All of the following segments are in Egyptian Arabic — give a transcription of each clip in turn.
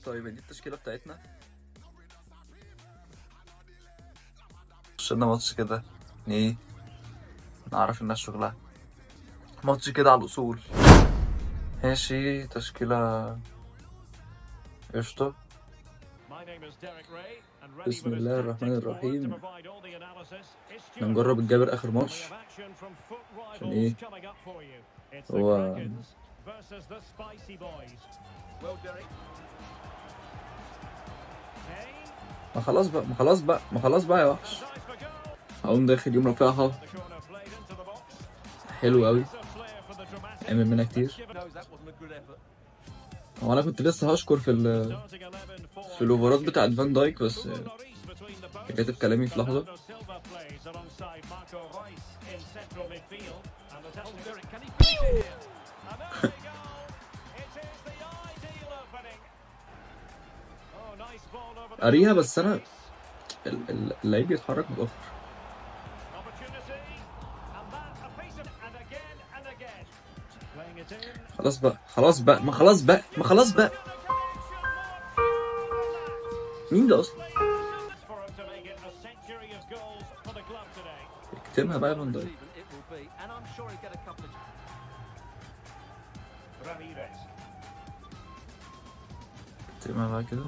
طيب دي التشكيلة بتاعتنا خشنا ماتش كده ايه نعرف الناس شغلها ماتش كده على الأصول ماشي تشكيلة قشطة بسم الله الرحمن الرحيم احنا نجرب الجابر آخر ماتش عشان ايه هو هو ما خلاص بقى ما خلاص بقى ما خلاص بقى يا وحش هقوم داخل يوم رافعها حلو قوي عمل منها كتير هو انا كنت لسه هشكر في ال في الاوفرات بتاعت فان دايك بس كاتب كلامي في لحظه قاريها بس انا ال- ال- اللعيب بيتحرك متاخر خلاص بقى خلاص بقى ما خلاص بقى ما خلاص بقى مين ده اصلا اكتمها بقى يا فان دايك اكتمها بقى كده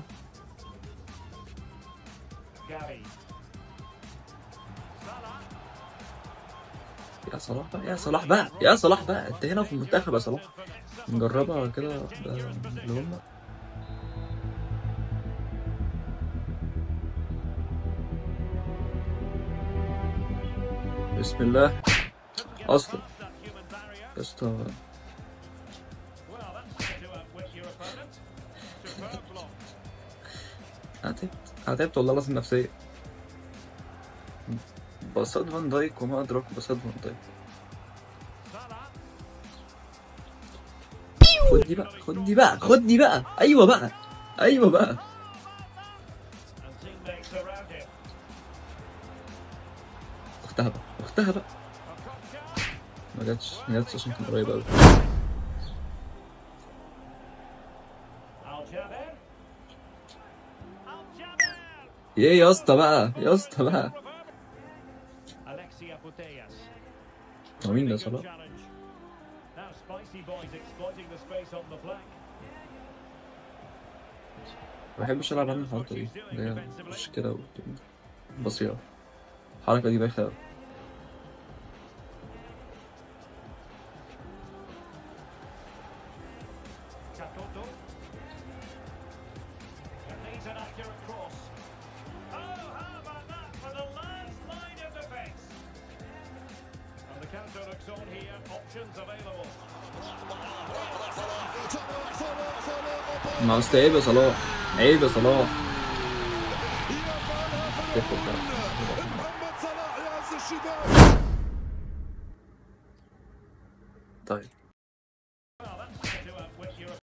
يا صلاح بقى يا صلاح بقى يا صلاح بقى انت هنا في المنتخب يا صلاح نجربها كده ده اللي هم بسم الله اصلا يا اسطى انا تعبت انا تعبت والله لازم نفسيا بساط فان دايك وما ادراك بساط فان دايك خد دي بقى خد دي بقى خد دي بقى ايوه بقى ايوه بقى اختها بقى اختها بقى ما جاتش ما جاتش عشان كان قريب قوي ايه يا اسطى بقى يا اسطى بقى هو مين ده صلاح ما بحبش العب عن الحركه دي اللي هي مش كده و- بصيره الحركه دي بايخه أوي. ما أصل عيب يا صلاح عيب يا صلاح تاخد بقى. محمد صلاح يا عز الشباب طيب